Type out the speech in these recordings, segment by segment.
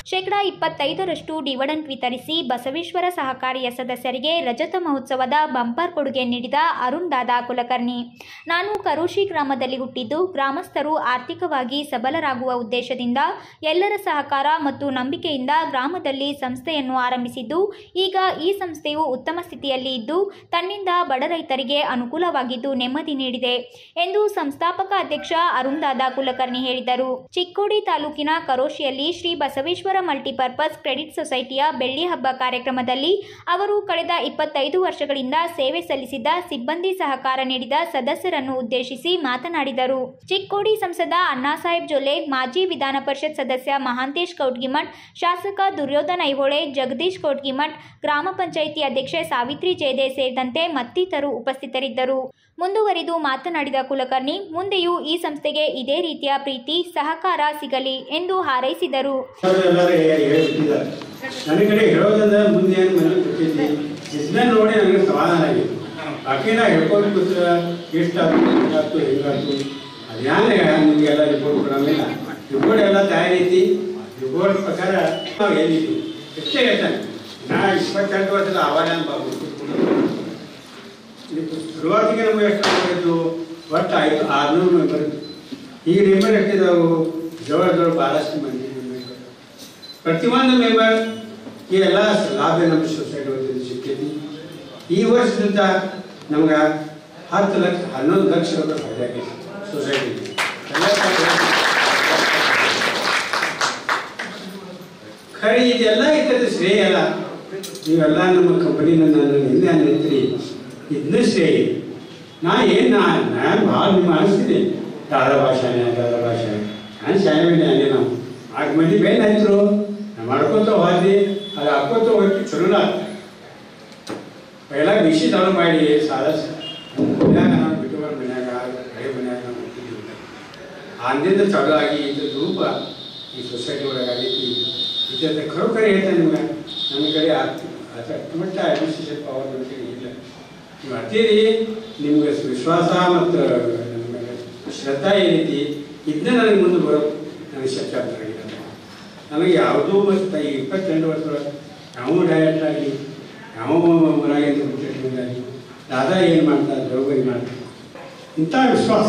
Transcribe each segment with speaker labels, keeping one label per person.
Speaker 1: ಶೇಕಡಾ ಇಪ್ಪತ್ತೈದರಷ್ಟು ಡಿವಿಡೆಂಟ್ ವಿತರಿಸಿ ಬಸವೇಶ್ವರ ಸಹಕಾರಿಯ ಸದಸ್ಯರಿಗೆ ರಜತ ಮಹೋತ್ಸವದ ಬಂಪರ್ ಕೊಡುಗೆ ನೀಡಿದ ಅರುಣ್ ದಾದಾ ಕುಲಕರ್ಣಿ ನಾನು ಕರೋಶಿ ಗ್ರಾಮದಲ್ಲಿ ಹುಟ್ಟಿದ್ದು ಗ್ರಾಮಸ್ಥರು ಆರ್ಥಿಕವಾಗಿ ಸಬಲರಾಗುವ ಉದ್ದೇಶದಿಂದ ಎಲ್ಲರ ಸಹಕಾರ ಮತ್ತು ನಂಬಿಕೆಯಿಂದ ಗ್ರಾಮದಲ್ಲಿ ಸಂಸ್ಥೆಯನ್ನು ಆರಂಭಿಸಿದ್ದು ಈಗ ಈ ಸಂಸ್ಥೆಯು ಉತ್ತಮ ಸ್ಥಿತಿಯಲ್ಲಿ ಇದ್ದು ತನ್ನಿಂದ ಬಡ ರೈತರಿಗೆ ಅನುಕೂಲವಾಗಿದ್ದು ನೆಮ್ಮದಿ ನೀಡಿದೆ ಎಂದು ಸಂಸ್ಥಾಪಕ ಅಧ್ಯಕ್ಷ ಅರುಣ್ ದಾದಾ ಕುಲಕರ್ಣಿ ಹೇಳಿದರು ಚಿಕ್ಕೋಡಿ ತಾಲೂಕಿನ ಕರೋಶಿಯಲ್ಲಿ ಶ್ರೀ ಬಸವೇಶ್ವರ ಮಲ್ಟಿಪರ್ಪಸ್ ಕ್ರೆಡಿಟ್ ಸೊಸೈಟಿಯ ಬೆಳ್ಳಿ ಹಬ್ಬ ಕಾರ್ಯಕ್ರಮದಲ್ಲಿ ಅವರು ಕಳೆದ ಇಪ್ಪತ್ತೈದು ವರ್ಷಗಳಿಂದ ಸೇವೆ ಸಲ್ಲಿಸಿದ ಸಿಬ್ಬಂದಿ ಸಹಕಾರ ನೀಡಿದ ಸದಸ್ಯರನ್ನು ಉದ್ದೇಶಿಸಿ ಮಾತನಾಡಿದರು ಚಿಕ್ಕೋಡಿ ಸಂಸದ ಅಣ್ಣಾಸಾಹೇಬ್ ಜೊಲ್ಲೆ ಮಾಜಿ ವಿಧಾನ ಪರಿಷತ್ ಸದಸ್ಯ ಮಹಾಂತೇಶ್ ಕೌಟ್ಗಿಮಠ್ ಶಾಸಕ ದುರ್ಯೋಧನ ಐಹೊಳೆ ಜಗದೀಶ್ ಕೌಟ್ಗಿಮಠ್ ಗ್ರಾಮ ಪಂಚಾಯಿತಿ ಅಧ್ಯಕ್ಷೆ ಸಾವಿತ್ರಿ ಜಯದೆ ಸೇರಿದಂತೆ ಮತ್ತಿತರರು ಉಪಸ್ಥಿತರಿದ್ದರು ಮುಂದುವರಿದು ಮಾತನಾಡಿದ ಕುಲಕರ್ಣಿ ಮುಂದೆಯೂ ಈ ಸಂಸ್ಥೆಗೆ ಇದೇ ರೀತಿಯ ಪ್ರೀತಿ ಸಹಕಾರ ಸಿಗಲಿ ಎಂದು ಹಾರೈಸಿದರು
Speaker 2: ಎಲ್ಲರೂ ಹೇಳ್ಬಿಟ್ಟಿದ್ದಾರೆ ನನ್ನ ಕಡೆ ಹೇಳೋದಂದ್ರೆ ಮುಂದೆ ಏನು ಮನೆ ಕೊಟ್ಟಿದ್ವಿ ಇದನ್ನ ನೋಡಿ ನನಗೆ ಸಮಾಧಾನ ಆಗಿದೆ ಬಾಕಿನ ಹೇಳ್ಕೊಂಡು ಕೂತ್ರ ಎಷ್ಟಾಯ್ತು ಹಿಂಗಾಯ್ತು ಹಿಂಗಾಯ್ತು ಅದ್ಯಾನೆ ನಿಮಗೆಲ್ಲ ರಿಪೋರ್ಟ್ ಕೊಡೋಂಗಿಲ್ಲ ರಿಪೋರ್ಟ್ ಎಲ್ಲ ತಯಾರೈತಿ ರಿಪೋರ್ಟ್ ಪ್ರಕಾರ ನಾವು ಹೇಳಿದ್ವಿ ಎಷ್ಟೇ ಹೇಳ್ತಾನೆ ನಾ ಇಪ್ಪತ್ತೆಂಟು ವರ್ಷದ ಆವಾರ ಬಾಬು ಶುರುವಾತಿಗೆ ನಮಗೆ ಎಷ್ಟು ಆಗಿದ್ದು ಒಟ್ಟು ಐದು ಆರುನೂರು ಮೆಂಬರ್ ಈಗ ಮೆಂಬರ್ ಎಷ್ಟಿದಾವು ಜವಳ ಜವಳ ಭಾಳಷ್ಟು ಮಂದಿ ಮೆಂಬರ್ ಪ್ರತಿಯೊಂದು ಮೆಂಬರ್ ಈ ಎಲ್ಲ ಲಾಭ ನಮ್ಮ ಸೊಸೈಟಿ ವತಿಯಿಂದ ಸಿಕ್ಕೈತಿ ಈ ವರ್ಷದಿಂದ ನಮ್ಗೆ ಹತ್ತು ಲಕ್ಷ ಹನ್ನೊಂದು ಲಕ್ಷ ರೂಪಾಯಿ ಫಾಯ್ದೆ ಆಗೈತಿ ಸೊಸೈಟಿಗೆ ಖರೆ ಇದೆಲ್ಲ ಇರ್ತದೆ ಶ್ರೇಯ ಅಲ್ಲ ನೀವೆಲ್ಲ ನಮ್ಮ ಕಂಪನಿನ ನಾನು ಹಿಂದೆ ನಿಂತ್ರಿ ಇದನ್ನ ಶ್ರೇಯ ನಾ ಏನು ನಾ ನಾನು ಭಾಳ ನಿಮ್ಮ ಅನಿಸ್ತೀನಿ ದಾದಾ ಭಾಷಾನೆ ದಾದಾ ಭಾಷೆ ನಾನು ಶಾಲೆ ಅಲ್ಲಿ ನಾವು ಆಗ ಮಂದಿ ಬೇರೆ ಆಯ್ತರು ನಾ ಮಾಡ್ಕೊತ ಹೋದ್ವಿ ಅದು ಹಾಕೋತ ಹೋಗಿ ಚಲೋ ಆಗ್ತದೆ ಎಲ್ಲ ಬಿಸಿ ಚಾಲು ಮಾಡಿ ಸಾಲ ಮನ್ಯಾಗ ನಾವು ಬಿಟ್ಟು ಬರೋ ಮನ್ಯಾಗ ಹಳೆ ಮನ್ಯಾಗ ನಾವು ಹೋಗ್ತಿದ್ವಿ ಅಂದಿಂದ ಚಾಲು ಆಗಿ ಇದು ರೂಪ ಈ ಸೊಸೈಟಿ ಒಳಗೆ ಆಗೈತಿ ಇದರಿಂದ ಖರೋಖರಿ ಹೇಳ್ತೇನೆ ನಿಮ್ಗೆ ನಮ್ಮ ಕಡೆ ಅಷ್ಟು ಮಟ್ಟ ಅಡ್ಮಿನಿಸ್ಟ್ರೇಷನ್ ಪವರ್ ನಮ್ಮ ಕಡೆ ಇಲ್ಲ ನೀವು ಅತ್ತೀರಿ ನಿಮ್ಗೆ ವಿಶ್ವಾಸ ಮತ್ತು ನಮ್ಮ ಶ್ರದ್ಧಾ ಏನೈತಿ ಇದನ್ನ ನನಗೆ ಮುಂದೆ ಬರೋ ನನಗೆ ಶಕ್ತಿ ಆಗ್ತಾಗಿಲ್ಲ ನನಗೆ ಯಾವುದೂ ಮತ್ತು ಈ ಇಪ್ಪತ್ತೆಂಟು ವರ್ಷದೊಳಗೆ ಯಾವ ಡೈರೆಕ್ಟರ್ ಆಗಲಿ ಯಾವ ಮರಾಗಿಂದ ಆಗಲಿ ದಾದಾ ಏನು ಮಾಡ್ತಾರೆ ದ್ರೌಪದಿ ಮಾಡ್ತಾರೆ ಇಂಥ ವಿಶ್ವಾಸ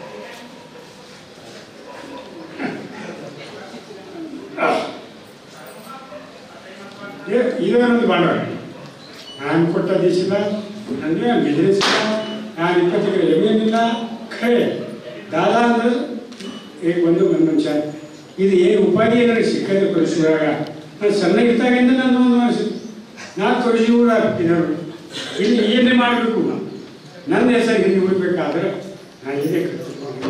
Speaker 2: ಇದೇ ಒಂದು ಬಂಡವಾಳ ನಾನು ಕೊಟ್ಟ ದೇಶದ ನನಗೆ ಬಿಸ್ನೆಸ್ ಇಲ್ಲ ನಾನು ಇಪ್ಪತ್ತು ಎಮ್ಮೆನಿಲ್ಲ ಖರೆ ದಾದಾ ಅಂದ್ರೆ ಈಗ ಒಂದು ಒಂದು ಮನುಷ್ಯ ಇದು ಏನು ಉಪಾಧಿ ನನಗೆ ಸಿಕ್ಕದೆ ಪರಿಶುವಾಗ ನಾನು ಸಣ್ಣಗಿದ್ದಾಗಿಂದ ನಾನು ಒಂದು ವರ್ಷ ನಾನು ತೋರಿಸಿ ಊರ ಇರೋರು ಇಲ್ಲಿ ಏನೇ ಮಾಡಬೇಕು ನನ್ನ ಹೆಸರು ಹಿಂದೆ ಉಳಿಬೇಕಾದ್ರೆ ನಾನು ಇದೇ ಕಟ್ಟಿಕೊಂಡು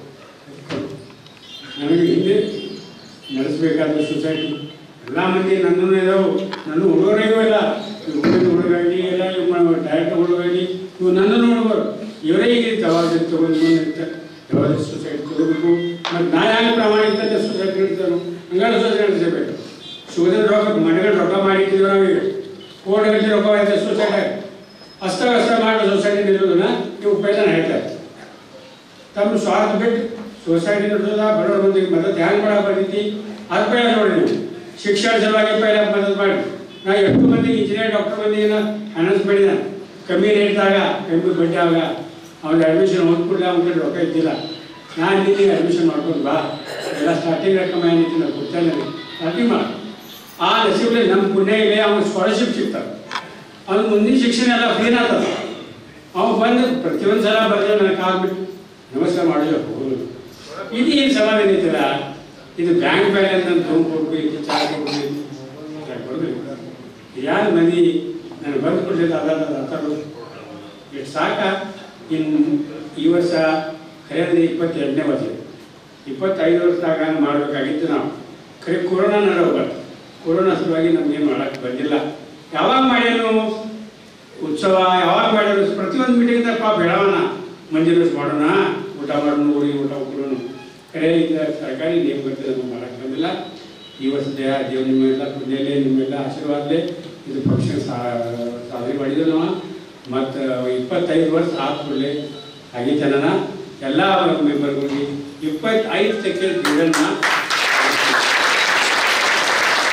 Speaker 2: ನನಗೆ ಹಿಂದೆ ನಡೆಸಬೇಕಾದ ಸೊಸೈಟಿ ಎಲ್ಲ ಮಂದಿ ನನ್ನೂ ಇದಾವು ನನ್ನ ಹುಡುಗರಿಗೂ ಇಲ್ಲ ಇವು ಹುಡುಗ ಹುಡುಗರಾಗಲಿ ಎಲ್ಲ ಇವು ಡೈರೆಕ್ಟ್ ಹುಡುಗರಾಗಲಿ ಇವು ನನ್ನ ನೋಡ್ಬೋದು ಇವರೇ ಈಗ ಜವಾಬ್ದಾರಿ ತಗೊಂಡು ಬಂದಿರ್ತಾರೆ ಜವಾಬ್ದಾರಿ ಸೊಸೈಟಿ ತಗೋಬೇಕು ಮತ್ತು ನಾ ಯಾಕೆ ಪ್ರಾಮಾಣಿಕತೆ ಸೊಸೈಟಿ ನಡೆಸ್ತಾನು ಹಂಗಾರೆ ಸೊಸೈಟಿ ನಡೆಸಬೇಕು ಸುಗದ ರೊಕ್ಕ ಮನೆಗಳು ರೊಕ್ಕ ಮಾಡಿಟ್ಟಿದ್ವಿ ನಾವೀಗ ಕೋಟಿ ಗಂಟೆ ರೊಕ್ಕ ಐತೆ ಸೊಸೈಟಿ ಅಸ್ತವ್ಯಸ್ತ ಮಾಡೋ ಸೊಸೈಟಿ ನಿಲ್ಲೋದನ್ನ ನೀವು ಪೈಲ ಹೇಳ್ತಾರೆ ತಮ್ಮ ಸ್ವಾರ್ಥ ಬಿಟ್ಟು ಸೊಸೈಟಿ ನಡೆಸೋದ ಬಡವರ ಮಂದಿಗೆ ಮದತ್ ಹ್ಯಾಂಗ್ ಮಾಡಕ್ ಬರ್ತೈತಿ ಅದ್ ಪೈಲ ನೋಡಿ ನೀವು ಶಿಕ್ಷಣ ಸಲುವಾಗಿ ಪೈಲ ಮದತ್ ಮಾಡಿ ನಾ ಎಷ್ಟು ಮಂದಿ ಇಂಜಿನಿಯರ್ ಡಾಕ್ಟರ್ ಮಂದಿಗೆ ಅನೌನ್ಸ್ ಮಾಡಿದ ಕಮ್ಮಿ ರೇಟ್ದಾಗ ಕಮ್ಮಿ ಬಡ್ಡಿ ಆಗ ಅವ್ನ ಅಡ್ಮಿಷನ್ ಓದ್ಕೊಡ್ಲಿ ಅವ್ನ ಕಡೆ ರೊಕ್ಕ ಇದ್ದಿಲ್ಲ ನಾನು ನಿನ್ನೆ ಅಡ್ಮಿಷನ್ ಮಾಡ್ಕೊಂಡು ಬಾ ಎಲ್ಲ ಸ್ಟಾರ್ಟಿಂಗ್ ರೊಕ್ಕ ಏನಿತ್ತು ನಾನು ಕೊಡ್ತೇನೆ ಸ್ಟಾರ್ಟಿಂಗ್ ಮಾಡಿ ಆ ನಸೀಬ್ಲೆ ನಮ್ಮ ಪುಣ್ಯ ಇದೆ ಅವ್ನ ಸ್ಕಾಲರ್ಶಿಪ್ ಸಿಗ್ತಾರೆ ಅವ್ನ ಮುಂದಿನ ಶಿಕ್ಷಣ ಎಲ್ಲ ಫ್ರೀನ ಆಗ್ತದೆ ಅವ ಬಂದು ಪ್ರತಿಯೊಂದು ಸಲ ಬರ್ತಾರೆ ನನಗೆ ಆಗ್ಬಿಟ್ಟು ನಮಸ್ಕಾರ ಮಾಡಿಲ್ಲ ಹೋಗುದು ಇದು ಏನು ಸವಾಲು ಏನೈತಿಲ್ಲ ಇದು ಬ್ಯಾಂಕ್ ಬ್ಯಾಲೆನ್ಸ್ ಅಂತ ಲೋನ್ ಕೊಡ್ಬೇಕು ಚಾರ್ಜ್ ಕೊಡ್ಬೇಕು ಯಾರು ಮಂದಿ ನನಗೆ ಬಂದು ಕೊಡ್ಲಿಲ್ಲ ಅದಾದ ಮಾತಾಡೋದು ಎಷ್ಟು ಸಾಕ ಇನ್ನು ಈ ವರ್ಷ ಖರೇದಿ ಇಪ್ಪತ್ತೆರಡನೇ ವರ್ಷ ಇಪ್ಪತ್ತೈದು ವರ್ಷದಾಗ ಮಾಡಬೇಕಾಗಿತ್ತು ನಾವು ಖರೆ ಕೊರೋನಾ ನಡೋಗ್ಬಾರ್ದು ಕೊರೋನಾ ಸಲುವಾಗಿ ನಮ್ಗೇನು ಮಾಡಕ್ಕೆ ಬಂದಿಲ್ಲ ಯಾವಾಗ ಮಾಡ್ಯಾನು ಉತ್ಸವ ಯಾವಾಗ ಮಾಡ್ಯಾನು ಪ್ರತಿಯೊಂದು ಮೀಟಿಂಗ್ ಪಾಪ ಬೆಳವಣ ಮಂಜೂರು ಮಾಡೋಣ ಊಟ ಮಾಡೋಣ ಊರಿ ಊಟ ಕೊಡೋಣ ಕರೆ ಈಗ ಸರ್ಕಾರಿ ನೇಮ ಬರ್ತದೆ ನಾವು ಮಾಡಕ್ಕೆ ಬಂದಿಲ್ಲ ಈ ವರ್ಷ ದೇಹ ದೇವ್ ನಿಮ್ಮೆಲ್ಲ ಪುಣ್ಯಲೇ ನಿಮ್ಮೆಲ್ಲ ಆಶೀರ್ವಾದಲೇ ಇದು ಫಂಕ್ಷನ್ ಸಾಧನೆ ಮಾಡಿದ್ರು ನಾವು ಮತ್ತು ಇಪ್ಪತ್ತೈದು ವರ್ಷ ಆದ ಕೂಡಲೇ ಆಗಿತ್ತನ ಎಲ್ಲ ಮೆಂಬರ್ಗಳಿಗೆ ಇಪ್ಪತ್ತೈದು ಸೆಕೆಂಡ್ ಡಿವಿಡನ್ನ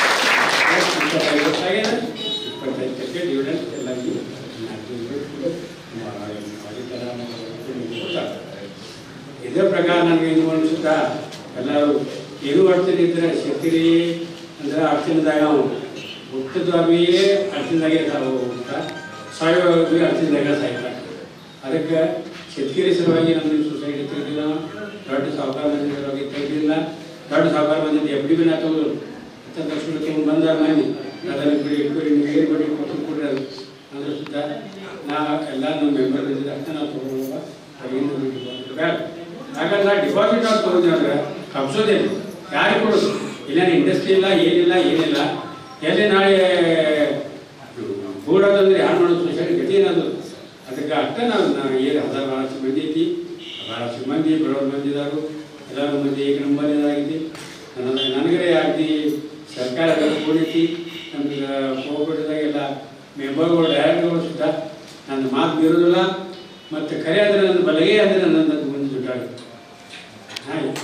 Speaker 2: ಇದೇ ಪ್ರಕಾರ ನನಗೆ ಇದು ಅನಿಸುತ್ತಾ ಎಲ್ಲರೂ ಏನು ಅಡ್ಚಣೆ ಇದ್ರೆ ಶಕ್ತಿರಿ ಅಂದ್ರೆ ಅಡ್ಚಣೆದಾಗ ಅವನು ಹುಟ್ಟಿದ್ವಾಮಿಯೇ ಅಡ್ಚಣೆದಾಗೆ ಹೋಗ್ತಾ ಸಾಯುವಾಗ ಅಡ್ಚಣೆದಾಗ ಸಾಯ್ತಾರೆ ಅದಕ್ಕೆ ಶೆಟ್ಕಿರಿ ಸಲುವಾಗಿ ನಮ್ಮ ಸೊಸೈಟಿ ತೆಗೆದಿಲ್ಲ ದೊಡ್ಡ ಸಾಹುಕಾರ ಮಂದಿ ಸಲುವಾಗಿ ತೆಗೆದಿಲ್ಲ ದೊಡ್ಡ ಸಾಹುಕಾರ ಮಂದಿ ಎಫ್ ಡಿ ಬಿನ ತಗೊಂಡು ಹತ್ತು ಲಕ್ಷ ತಗೊಂಡು ಬಂದಾಗ ಮಂದಿ ಅದನ್ನು ಬಿಡಿ ಇಟ್ಕೊಡಿ ನೀವು ಏನು ಕೊಡಿ ಕೊಟ್ಟು ಕೊಡ್ರಿ ಅದು ಅಂದ್ರೆ ಸುತ್ತ ನಾ ಎಲ್ಲ ನಮ್ಮ ಮೆಂಬರ್ ಬಂದಿದ್ದ ಅಷ್ಟೇ ನಾವು ತೊಗೊಂಡು ಕೈಯಿಂದ ಬಿಟ್ಟು ಬೇಡ ಯಾಕಂದ್ರೆ ನಾ ಡಿಪಾಸಿಟ್ ಅವ್ರು ತೊಗೊಂಡ್ರೆ ಅಂದ್ರೆ ಕಬ್ಸೋದೇನು ಯಾರಿಗೆ ಕೊಡೋದು ಇಲ್ಲ ಇಂಡಸ್ಟ್ರಿ ಇಲ್ಲ ಏನಿಲ್ಲ ಏನಿಲ್ಲ ಎಲ್ಲಿ ನಾಳೆ ಕೂಡೋದಂದ್ರೆ ಯಾರು ಮಾಡೋದು ಸೊಸೈಟಿ ಗತಿ ಏನದು ಅದಕ್ಕೆ ಅಷ್ಟೇ ನಾವು ನಾವು ಏನು ಹଜାର ಭಾಳಷ್ಟು ಮಂದಿ ಐತಿ ಭಾಳಷ್ಟು ಮಂದಿ ಬಡವ್ರ ಮಂದಿ ಇದಾರು ಎಲ್ಲರೂ ಮಂದಿ ಏಕ ನಂಬರ್ ಇದಾಗೈತಿ ನನ್ನ ನನಗರೆ ಆಗಲಿ ಸರ್ಕಾರ ಕೂಡೈತಿ ನಮ್ಗೆ ಕೋವಿಡ್ದಾಗೆಲ್ಲ ಮೆಂಬರ್ಗಳು ಡೈರೆಕ್ಟ್ಗಳು ಸುತ್ತ ನನ್ನ ಮಾತು ಬೀರೋದಿಲ್ಲ ಮತ್ತು ಕರೆ ಆದರೆ ನನ್ನ ಬಲಗೈ ಆದರೆ ನನ್ನ ಮುಂದೆ ದುಡ್ಡಾಗುತ್ತೆ ಆಯ್ತು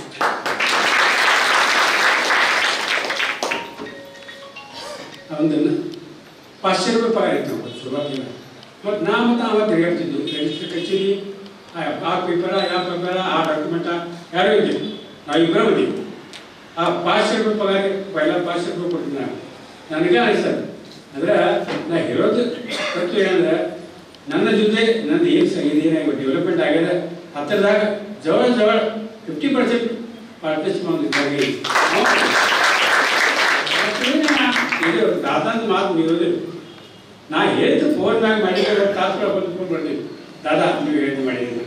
Speaker 2: ಅವನದನ್ನು ಪಾಚಶे रुपये पगार येतो सुरुवातीला मग ना मग आम्हाला ತಿರುಗಾಡ್ತಿದ್ದು ರಿಜಿಸ್ಟರ್ ಕಚೇರಿ ಆ ಪೇಪರ ಯಾವ ಪೇಪರ ಆ ಡಾಕ್ಯುಮೆಂಟ ಯಾರು ಇದ್ದೀವಿ ನಾವು ಇಬ್ಬರು ಇದ್ದೀವಿ ಆ ಪಾಚಶे रुपये ಪಗಾರ ಪೈಲ ಪಾಚಶे रुपये ಕೊಡ್ತೀನಿ ನಾನು ನನಗೆ ಅನಿಸ್ತದೆ ಅಂದ್ರೆ ನಾ ಹೇಳೋದು ತಪ್ಪು ಏನಂದ್ರೆ ನನ್ನ ಜೊತೆ ನಂದು ಏನು ಸಂಗೀತ ಏನಾಗಿ ಡೆವಲಪ್ಮೆಂಟ್ ಆಗ್ಯದ ಹತ್ತಿರದಾಗ ಜವಳ ಜವಳ ಫಿಫ್ಟಿ ಪರ್ಸೆಂಟ್ ಪಾರ್ಟಿಸಿಪೇಟ್ ಇದು ದಾದಾಂತ ಮಾತು ನೀವೋದಿಲ್ಲ ನಾ ಹೇಳಿದ್ದು ಫೋನ್ ಮ್ಯಾಗ ಮಾಡಿದ್ರೆ ತಾಸ್ಗಳ ಬಂದ್ಕೊಂಡು ಬರ್ತೀವಿ ದಾದಾ ನೀವು ಹೇಳಿದ್ದು ಮಾಡಿದ್ದೀನಿ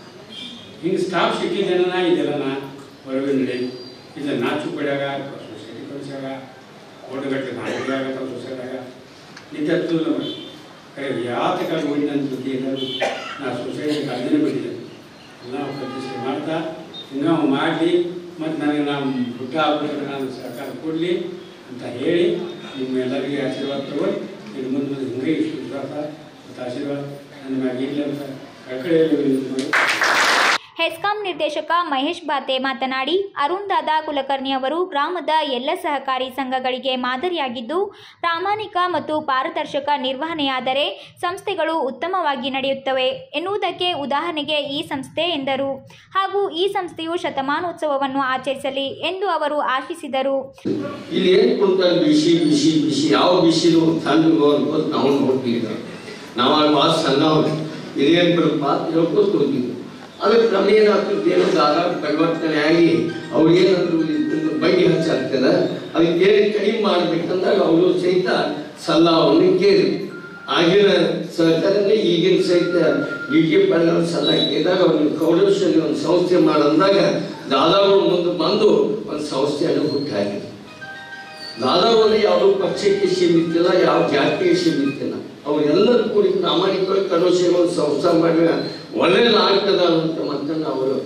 Speaker 2: ಹಿಂಗೆ ಸ್ಟಾಫ್ ಸಿಕ್ಕಿದ್ದೇನ ನಾ ಇದೆಲ್ಲ ನಾ ಹೊರಗೆ ನಡಿ ಇಲ್ಲ ನಾಚು ಪಡ್ಯಾಗ ಸೊಸೈಟಿ ಕಳಿಸ್ಯಾಗ ಓಟಗಟ್ಟೆ ನಾಟಕ ಆಗತ್ತ ಸೊಸೈಟಿಯಾಗ ನಿಂತದ್ದು ಕರೆ ಯಾತಕ ನೋಡಿ ನನ್ನ ಜೊತೆ ಎಲ್ಲರೂ ನಾ ಸೊಸೈಟಿ ಕಾಳಜಿನೇ ಬಿಟ್ಟಿದ್ದೆ ಎಲ್ಲ ಪ್ರತಿಷ್ಠೆ ಮಾಡ್ತಾ ಹಿಂಗೆ ಅವು ಮಾಡಲಿ ಮತ್ತು ನನಗೆ ನಾವು ಹುಟ್ಟ ಹಬ್ಬಕ್ಕೆ ನಾನು ಸಹಕಾರ ಕೊಡಲಿ ಅಂತ ಹೇಳಿ ನಿಮ್ಮ ಎಲ್ಲರಿಗೆ ಆಶೀರ್ವಾದ ತಗೊಂಡು ಇನ್ನು ಮುಂದೆ ಮುಂದೆ ಹಿಂಗೆ ಇಷ್ಟು ವಿಶ್ವಾಸ ಮತ್ತು ಆಶೀರ್ವಾದ ನನ್ನ ಮ್ಯಾಗ ಇರಲಿ ಅಂತ ಕಳಕಳಿಯಲ್ಲಿ
Speaker 1: ಹೆಸ್ಕಾಂ ನಿರ್ದೇಶಕ ಮಹೇಶ್ ಬಾತೆ ಮಾತನಾಡಿ ಅರುಣ್ ದಾದಾ ಕುಲಕರ್ಣಿ ಅವರು ಗ್ರಾಮದ ಎಲ್ಲ ಸಹಕಾರಿ ಸಂಘಗಳಿಗೆ ಮಾದರಿಯಾಗಿದ್ದು ಪ್ರಾಮಾಣಿಕ ಮತ್ತು ಪಾರದರ್ಶಕ ನಿರ್ವಹಣೆಯಾದರೆ ಸಂಸ್ಥೆಗಳು ಉತ್ತಮವಾಗಿ ನಡೆಯುತ್ತವೆ ಎನ್ನುವುದಕ್ಕೆ ಉದಾಹರಣೆಗೆ ಈ ಸಂಸ್ಥೆ ಎಂದರು ಹಾಗೂ ಈ ಸಂಸ್ಥೆಯು ಶತಮಾನೋತ್ಸವವನ್ನು ಆಚರಿಸಲಿ ಎಂದು ಅವರು ಆಶಿಸಿದರು
Speaker 3: ಇಲ್ಲಿ ಏನ್ ಕೊಡ್ತಾರೆ ಬಿಸಿ ಬಿಸಿ ಬಿಸಿ ಯಾವ ಬಿಸಿಲು ತಣ್ಣಗೋ ಅನ್ಕೋತ ನಾವು ನೋಡ್ತಿದ್ದ ನಾವು ಆಗ ಭಾಳ ಸಣ್ಣ ಇದೇನು ಬರಪ್ಪ ಅಂತ ಹೇಳ್ಕೊತ ಹೋಗಿದ್ವಿ ಅದಕ್ಕೆ ಕ್ರಮೇಣ ಆಗ್ತದೆ ಏನೋ ದಾರ ಪರಿವರ್ತನೆ ಆಗಿ ಅವ್ರು ಏನಾದ್ರು ಇದನ್ನ ಬಗೆ ಹಚ್ಚಾಗ್ತದ ಅದಕ್ಕೆ ಏನು ಕಡಿಮೆ ಮಾಡ್ಬೇಕಂದಾಗ ಅವರು ಸಹಿತ ಸಲಹವನ್ನು ಕೇಳಿ ಆಗಿನ ಸಹಕಾರನೇ ಈಗಿನ ಸಹಿತ ಹೀಗೆ ಪಡೆದ ಸಲಹೆ ಕೇಳಿದಾಗ ಅವ್ರಿಗೆ ಕೌಶಲ್ಯ ಒಂದು ಸಂಸ್ಥೆ ಮಾಡಂದಾಗ ದಾದಾಗಳು ಮುಂದೆ ಬಂದು ಒಂದು ಸಂಸ್ಥೆಯನ್ನು ಹುಟ್ಟಾಕಿದ್ರು ದಾದಾವಲ್ಲಿ ಯಾವುದೋ ಪಕ್ಷಕ್ಕೆ ಸೀಮಿತಿಲ್ಲ ಯಾವ ಜಾತಿಗೆ ಸೀಮಿತಿಲ್ಲ ಅವರೆಲ್ಲರೂ ಕೂಡಿ ಪ್ರಾಮಾಣಿಕವಾಗಿ ಕರೋಶಿಗೆ ಒಂದು ಸಂಸ್ಥೆ ಮಾಡಿದ್ರೆ ಒಳ್ಳೇದಾಗ್ತದ ಅಂತ ಮಾತನ್ನು ಅವರು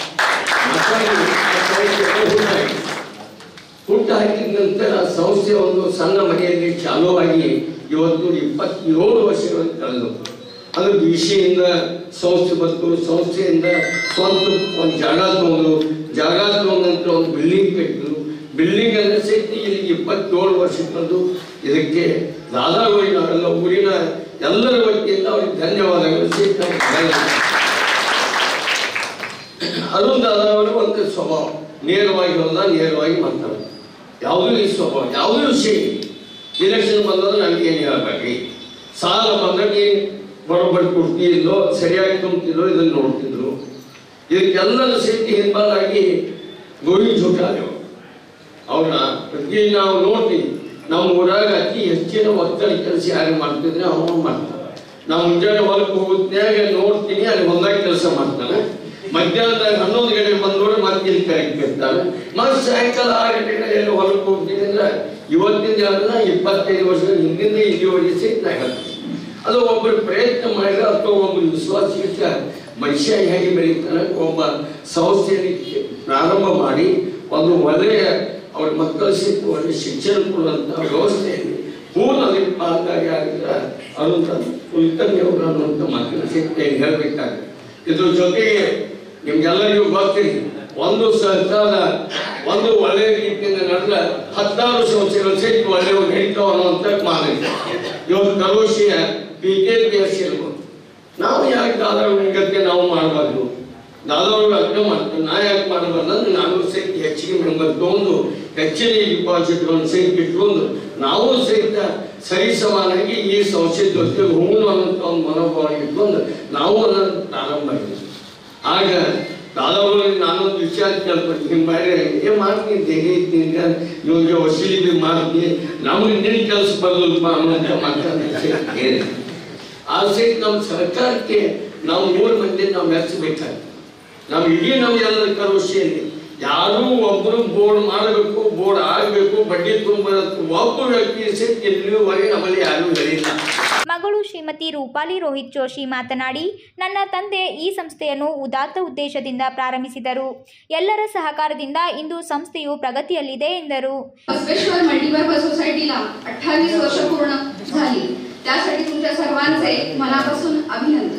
Speaker 3: ಮಾತಾಡಿ ಆ ಸಂಸ್ಥೆಯನ್ನು ಹುಟ್ಟಾಕಿದ್ರು. ಹುಟ್ಟು ಹಾಕಿದ ನಂತರ ಆ ಸಂಸ್ಥೆ ಒಂದು ಸಣ್ಣ ಮನೆಯಲ್ಲಿ ಚಾಲುವಾಗಿ ಇವತ್ತು ಇಪ್ಪತ್ತೇಳು ವರ್ಷಗಳು ಕಳೆದು ಅದು ಬಿಸಿಯಿಂದ ಸಂಸ್ಥೆ ಬಂತು ಸಂಸ್ಥೆಯಿಂದ ಸ್ವಂತ ಒಂದು ಜಾಗ ತಗೊಂಡು ಜಾಗ ತಗೊಂಡ ನಂತರ ಒಂದು ಬಿಲ್ಡಿಂಗ್ ಕಟ್ಟಿದ್ರು ಬಿಲ್ಡಿಂಗ್ ಅನ್ನ ಸಹಿತ ಇಲ್ಲಿ ಇಪ್ಪತ್ತೇಳು ವರ್ಷ ಬಂದು ಇದಕ್ಕೆ ದಾದಾಗೋಳಿ ನಾವೆಲ್ಲ ಊರಿನ ಎಲ್ಲರ ವತಿಯಿಂದ ಅವ್ರಿಗೆ ಧನ್ಯವಾದಗಳು ಸಹಿತ ಹೇಳ್ತೀನಿ. ಅರುಣ್ ದಾದಾ ಅವರು ಒಂದು ಸ್ವಭಾವ ನೇರವಾಗಿ ಹೋದ ನೇರವಾಗಿ ಮಾತಾಡೋದು ಯಾವುದೂ ಈ ಸ್ವಭಾವ ಯಾವುದೂ ವಿಷಯ ಇಲೆಕ್ಷನ್ ಬಂದ್ರೆ ನನಗೆ ಏನು ಹೇಳ್ಬೇಕ್ರಿ ಸಾಲ ಬಂದಾಗ ಏನು ಬರೋಬ್ಬರಿ ಕೊಡ್ತಿಲ್ಲೋ ಸರಿಯಾಗಿ ತುಂಬ್ತಿಲ್ಲೋ ಇದನ್ನು ನೋಡ್ತಿದ್ರು ಇದಕ್ಕೆಲ್ಲರ ಸಹಿತ ಹಿಂಬಾಲಾಗಿ ಗೋವಿಂದ ಜೋಟಾದೇವ್ ಅವ್ರನ್ನ ಪ್ರತಿ ನಾವು ನೋಡ್ತೀವಿ ನಮ್ಮ ಊರಾಗ ಅತಿ ಹೆಚ್ಚಿನ ಒತ್ತಡ ಕೆಲಸ ಯಾರು ಮಾಡ್ತಿದ್ರೆ ಅವನು ಮಾಡ್ತಾನೆ ನಾವು ಮುಂಜಾನೆ ಹೊಲಕ್ಕೆ ಹೋಗುತ್ನ್ಯಾಗ ನೋಡ್ತೀನಿ ಅಲ್ಲಿ ಹೊಲ್ದಾಗ ಕೆಲಸ ಮಾಡ್ತಾನೆ ಮಧ್ಯಾಹ್ನದಾಗ ಹನ್ನೊಂದು ಗಂಟೆಗೆ ಬಂದೋಡು ಮತ್ತೆ ಇಲ್ಲಿ ಕರೆಕ್ಟ್ ಇರ್ತಾನೆ ಮತ್ತೆ ಸಾಯಂಕಾಲ ಆರು ಗಂಟೆಗೆ ಎಲ್ಲಿ ಹೊಲಕ್ಕೆ ಹೋಗ್ತೀನಿ ಅಂದ್ರೆ ಇವತ್ತಿನ ಅಲ್ಲ ಇಪ್ಪತ್ತೈದು ವರ್ಷದ ಹಿಂದಿಂದ ಇಲ್ಲಿವರೆಗೆ ಸಹಿತ ನಾ ಹೇಳ್ತೀನಿ ಅದು ಒಬ್ಬರು ಪ್ರಯತ್ನ ಮಾಡಿದ್ರೆ ಅಥವಾ ಒಬ್ಬರು ವಿಶ್ವಾಸ ಇಟ್ಟ ಮನುಷ್ಯ ಹೇಗೆ ಬೆಳೀತಾನೆ ಒಬ್ಬ ಸಂಸ್ಥೆಯಲ್ಲಿ ಪ್ರಾರಂಭ ಮಾಡಿ ಒಂದು ಒಳ್ಳೆಯ ಅವ್ರ ಮಕ್ಕಳ ಸಿಕ್ಕು ಒಳ್ಳೆ ಶಿಕ್ಷಣ ಕೊಡುವಂತ ವ್ಯವಸ್ಥೆಯಲ್ಲಿ ಪೂರ್ಣ ಅದಕ್ಕೆ ಪಾಲ್ದಾರಿ ಆಗಿದ್ರೆ ಅರುಣ್ ಕುಲಕರ್ಣಿ ಅವರು ಅನ್ನುವಂಥ ಮಕ್ಕಳ ಸಿಕ್ಕ ಹೇಳಬೇಕಾಗುತ್ತೆ ಇದ್ರ ಜೊತೆಗೆ ನಿಮ್ಗೆಲ್ಲರಿಗೂ ಗೊತ್ತಿರಿ ಒಂದು ಸರ್ಕಾರ ಒಂದು ಒಳ್ಳೆಯ ರೀತಿಯಿಂದ ನಡೆದ ಹತ್ತಾರು ಸಂಸ್ಥೆಗಳು ಸಹಿತ ಒಳ್ಳೆಯ ನಡೀತಾವ ಅನ್ನುವಂಥ ಮಾನವಿ ಇವತ್ತು ಕರೋಶಿಯ ಬಿ ಕೆ ಪಿ ಎಸ್ ಇರ್ಬೋದು ನಾವು ಯಾಕೆ ದಾದಾಳು ಗದ್ದೆ ನಾವು ಮಾಡಬಾರ್ದು ದಾದಾಳು ಲಗ್ನ ಮಾಡ್ತಾರೆ ನಾ ಯಾಕೆ ಮಾಡಬಾರ್ದು ಅಂದ್ರೆ ನಾನು ಸಹಿತ ಹೆಚ್ಚಿಗೆ ಮೆಂಬರ್ ತಗೊಂಡು ಹೆಚ್ಚಿನ ಡಿಪಾಸಿಟ್ಗಳನ್ನು ಸಹಿತ ಇಟ್ಕೊಂಡು ನಾವು ಸಹಿತ ಸರಿ ಸಮಾನಾಗಿ ಈ ಸಂಸ್ಥೆ ಜೊತೆ ಹೋಗೋಣ ಅನ್ನೋ ಒಂದು ಮನೋಭಾವ ಇಟ್ಕೊಂಡು ನಾವು ಅದನ್ನು ಪ್ರಾರಂಭ ಮಾಡಿದ್ವಿ ಆಗ ದಾದಾವಳಿ ನಾನೊಂದು ವಿಚಾರ ಕೇಳ್ಪಟ್ಟು ನಿಮ್ಮ ಬಾರಿ ಏನ್ ಮಾಡ್ತೀನಿ ಹೇಗೆ ಇದ್ದೀನಿ ಇವಾಗ ವಸೂಲಿ ಬಿ ಮಾಡ್ತೀನಿ ನಮಗೆ ನಿನ್ನ ಕೆಲಸ ಬರಲಿಲ್ಲಪ್ಪ ಅನ್ನೋ ಮಾತಾಡ್ತೀನಿ ಆ ಸಹಿತ ನಮ್ಮ ಸರ್ಕಾರಕ್ಕೆ ನಾವು ಮೂರು ಮಂದಿ ನಾವು ಮೆಚ್ಚಬೇಕಾಗ್ತದೆ ನಾವು ಇಡೀ ನಮ್ಮ ಎಲ್ಲರ ಕರೋಶಿಯಲ್ಲಿ ಯಾರೂ ಒಬ್ಬರು ಬೋರ್ಡ್ ಮಾಡಬೇಕು ಬೋರ್ಡ್ ಆಗಬೇಕು ಬಡ್ಡಿ ತುಂಬ ಒಬ್ಬ ವ್ಯಕ್ತಿ ಸಹಿತ ಇಲ್ಲಿವರೆಗೆ ನಮ್ಮಲ್ಲಿ ಯಾರೂ ಹೇಳಿಲ್ಲ
Speaker 1: ಮಗಳು ಶ್ರೀಮತಿ ರೂಪಾಲಿ ರೋಹಿತ್ ಜೋಶಿ ಮಾತನಾಡಿ ನನ್ನ ತಂದೆ ಈ ಸಂಸ್ಥೆಯನ್ನು ಉದಾತ್ತ ಉದ್ದೇಶದಿಂದ ಪ್ರಾರಂಭಿಸಿದರು ಎಲ್ಲರ ಸಹಕಾರದಿಂದ ಇಂದು ಸಂಸ್ಥೆಯು ಪ್ರಗತಿಯಲ್ಲಿದೆ ಎಂದರು
Speaker 4: बसवेश्वर मल्टीपर्पज सोसायटीला अठ्ठावीस वर्ष पूर्ण झाली त्यासाठी तुमच्या सर्वांचे मनापासून अभिनंदन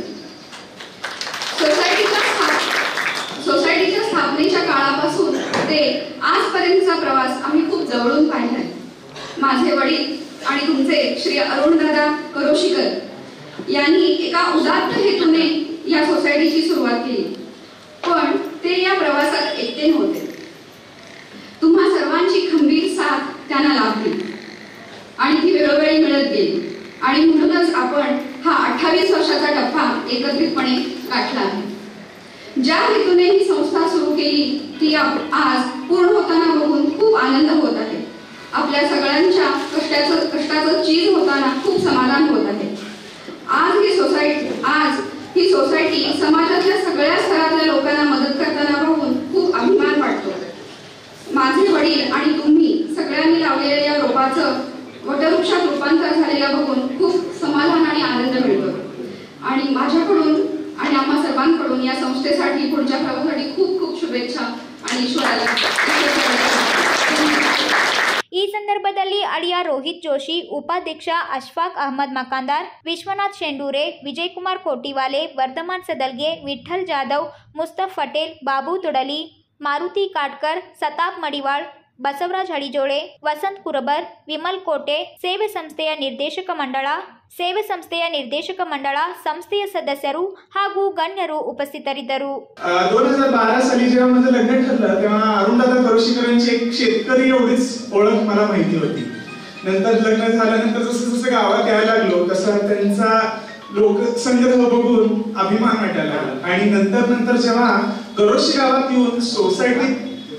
Speaker 4: सोसायटीच्या स्था- सोसायटीच्या स्थापनेच्या काळापासून ते आजपर्यंतचा प्रवास आम्ही खूप जवळून पाहिलाय माझे वडील आणि तुमचे श्री अरुणदादा करोशीकर यांनी एका उदात्त हेतूने या सोसायटीची सुरुवात केली पण ते या प्रवासात एकटे नव्हते तुम्हा सर्वांची खंबीर साथ त्यांना लाभली आणि ती वेळोवेळी मिळत गेली आणि म्हणूनच आपण हा अठ्ठावीस वर्षाचा टप्पा एकत्रितपणे गाठला आहे ज्या हेतूने ही संस्था सुरू केली ती आप- आज पूर्ण होताना बघून खूप आनंद होत आहे आपल्या सगळ्यांच्या कष्टाचं कष्टाचं चीज होताना खूप समाधान होत आहे आज ही सोसायटी आज ही सोसायटी समाजातल्या सगळ्या स्तरातल्या लोकांना मदत करताना बघून खूप अभिमान वाटतो माझे वडील आणि तुम्ही सगळ्यांनी लावलेल्या या रोपाचं वटवृक्षात रूपांतर झालेलं बघून खूप समाधान आणि आनंद मिळतो आणि माझ्याकडून आणि आम्हा सर्वांकडून या संस्थेसाठी पुढच्या प्रवासासाठी खूप खूप शुभेच्छा आणि ईश्वराला धन्यवाद.
Speaker 1: ಈ ಸಂದರ್ಭದಲ್ಲಿ ಅಳಿಯ ರೋಹಿತ್ ಜೋಶಿ ಉಪಾಧ್ಯಕ್ಷ ಅಶ್ಫಾಕ್ ಅಹಮದ್ ಮಕಾಂದಾರ್ ವಿಶ್ವನಾಥ್ ಶೆಂಡೂರೆ ವಿಜಯಕುಮಾರ್ ಕೋಟಿವಾಲೆ ವರ್ಧಮಾನ್ ಸದಲ್ಗೆ ವಿಠ್ಠಲ್ ಜಾಧವ್ ಮುಸ್ತಫ್ ಪಟೇಲ್ ಬಾಬು ತುಡಲಿ ಮಾರುತಿ ಕಾಟ್ಕರ್ ಸತಾಬ್ ಮಡಿವಾಳ್ ಬಸವರಾಜ್ ಹಳಿಜೋಳೆ ವಸಂತ್ ಕುರಬರ್ ವಿಮಲ್ ಕೋಟೆ ಸೇವೆ ಸಂಸ್ಥೆಯ ನಿರ್ದೇಶಕ ಮಂಡಳ ಸೇವೆ ಸಂಸ್ಥೆಯ ನಿರ್ದೇಶಕ ಮಂಡಳ ಸಂಸ್ಥೆಯ ಸದಸ್ಯರು ಹಾಗೂ ಗಣ್ಯರು ಉಪಸ್ಥಿತರಿದ್ದರು
Speaker 5: दोन हजार बारा साली जेव्हा माझं लग्न ठरलं तेव्हा अरुणदादा करोशीकरांची एक शेतकरी एवढीच ओळख मला माहिती होती नंतर लग्न झाल्यानंतर जसं जसं गावात यायला लागलो तसा त्यांचा लोकसंग्रह बघून अभिमान वाटायला लागला आणि नंतर नंतर जेव्हा करोशी गावात येऊन सोसायटीत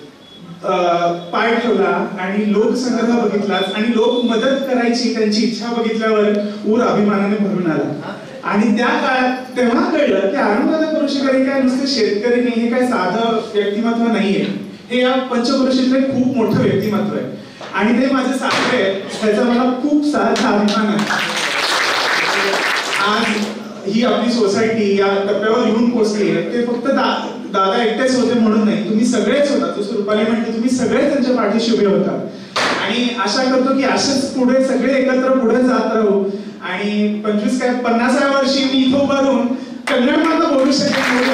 Speaker 5: अं, पाय ठेवला आणि लोकसंग्रह बघितला आणि लोक मदत करायची त्यांची इच्छा बघितल्यावर ऊर अभिमानाने भरून आला आणि त्या काळात तेव्हा कळलं की अरुणदादा करुशेकर हे काय नुसते शेतकरी नाही हे काय साधं व्यक्तिमत्व नाहीये हे या पंचक्रोशीतलं एक खूप मोठं व्यक्तिमत्व आहे आणि ते माझे सासरे आहेत. त्याचा मला खूप सारा अभिमान आहे आज ही आपली सोसायटी या टप्प्यावर येऊन पोहोचली आहे ते फक्त दा- दादा एकटेच होते म्हणून नाही तुम्ही सगळेच होता जसं रुपाली म्हणते तुम्ही सगळेच त्यांच्या पाठीशी उभे होता आणि आशा करतो की असेच पुढे सगळे एकत्र पुढे जात राहू आणि पंचवीस काय पन्नासाव्या वर्षी मी इथं उभा राहून कन्नडमध्ये बोलू शकेन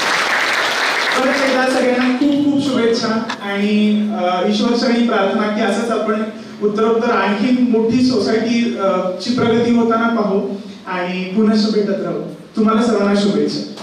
Speaker 5: परत एकदा सगळ्यांना खूप खूप शुभेच्छा आणि अं, ईश्वरचरणी प्रार्थना की असंच आपण उत्तरोत्तर आणखी मोठी सोसायटी अं, ची प्रगती होताना पाहू आणि पुनश्च भेटत राहू तुम्हाला सर्वांना शुभेच्छा